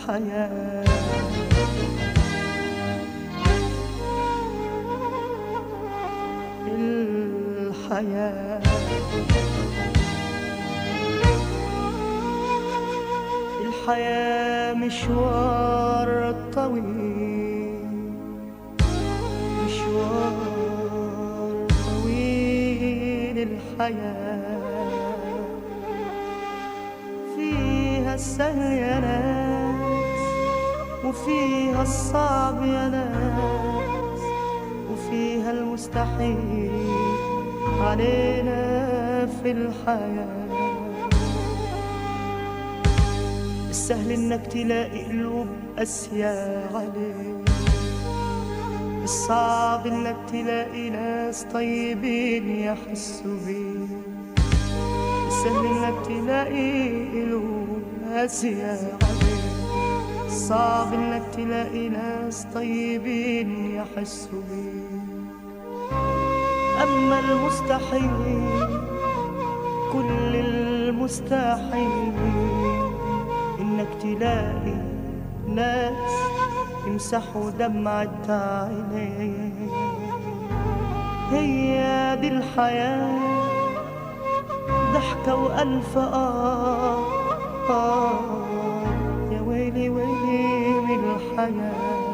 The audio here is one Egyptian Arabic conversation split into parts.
الحياة الحياة الحياة مشوار طويل مشوار طويل الحياة فيها السهل يا ناس وفيها الصعب يا ناس وفيها المستحيل علينا في الحياة السهل انك تلاقي قلوب قاسية عليك الصعب انك تلاقي ناس طيبين يحسوا بيك السهل انك تلاقي قلوب قاسية عليك صعب انك تلاقي ناس طيبين يحسوا بيك اما المستحيل كل المستحيل انك تلاقي ناس يمسحوا دمعة عينيك هي دي الحياة ضحكة وألف آه, آه يا ويلي ويلي من الحياة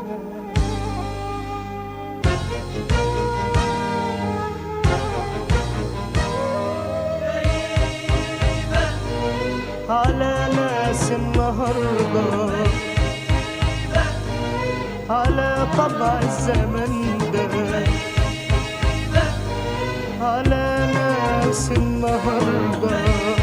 على ناس النهارده على طبع الزمن ده على ناس النهارده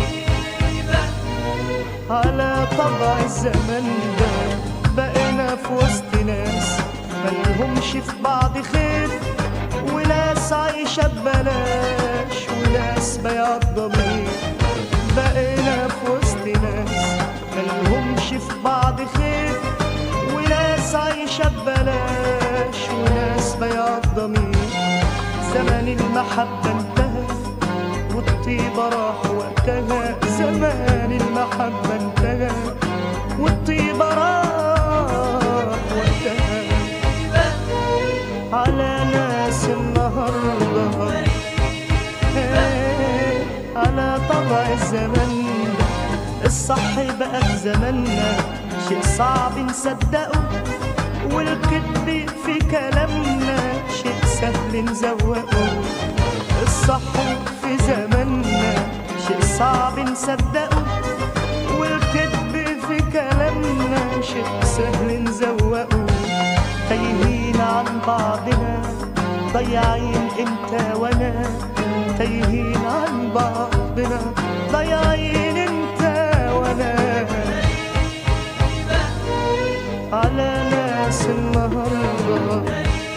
على طبع الزمن ده بقينا في وسط ناس ملهمش في بعض خير وناس عايشة ببلاش وناس بيع ضمير بقينا في وسط ناس ملهمش في بعض خير وناس عايشة ببلاش وناس بيع ضمير زمن المحبة انتهى والطيبة راح وقتها زمان المحبة انتهى والطيبة راح وقتها على ناس النهارده إيه، على طبع الزمن ده الصح بقى في زماننا شيء صعب نصدقه والكذب في كلامنا شيء سهل نزوقه الصح في زماننا شيء صعب نصدقه والكذب في كلامنا شيء سهل نزوقه تايهين عن بعضنا ضيعين انت وانا تايهين عن بعضنا ضيعين انت وانا على ناس النهارده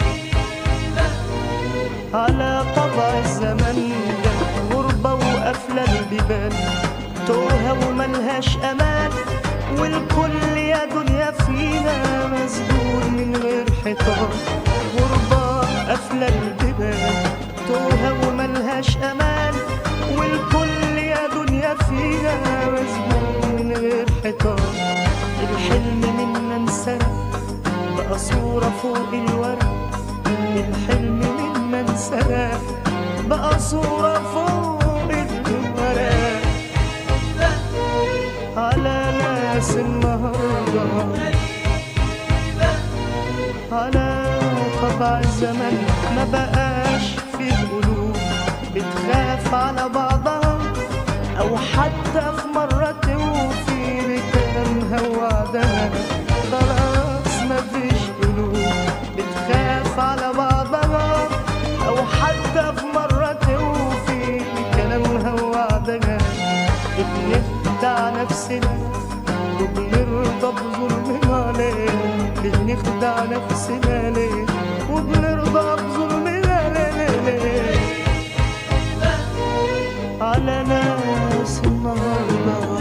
على طبع الزمن ده غربة وقافلة البيبان توهة وملهاش أمان والكل يا دنيا فينا مسجون من غير حيطان غربة قافلة البيبان توهة وملهاش أمان والكل يا دنيا فينا مسجون من غير حيطان الحلم منا انسرق بقى صورة فوق الورق الحلم منا انسرق بقى صورة فوق الورق على ناس النهارده على طبع الزمن ما بقاش في قلوب بتخاف على بعضها او حتى في مرة توفي بكلامها ووعدها خلاص ما فيش قلوب بتخاف على بعضها او حتى في مرة توفي بكلامها ووعدها بنخدع نفسنا وبنرضى بظلمنا ليه بنخدع نفسنا ليه وبنرضى بظلمنا ليه, ليه على ناس النهارده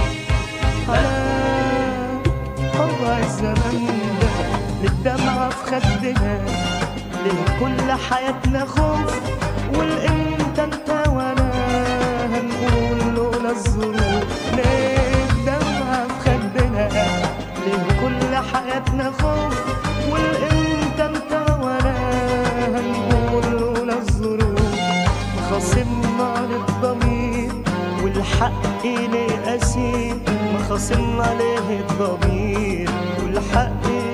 على طبع الزمن ده للدمعة في خدنا ليه كل حياتنا خوف والامتى انت وانا هنقول لولا الظروف ليه الدمعة في خدنا والحق ليه أسير ما خصمنا ليه الضمير والحق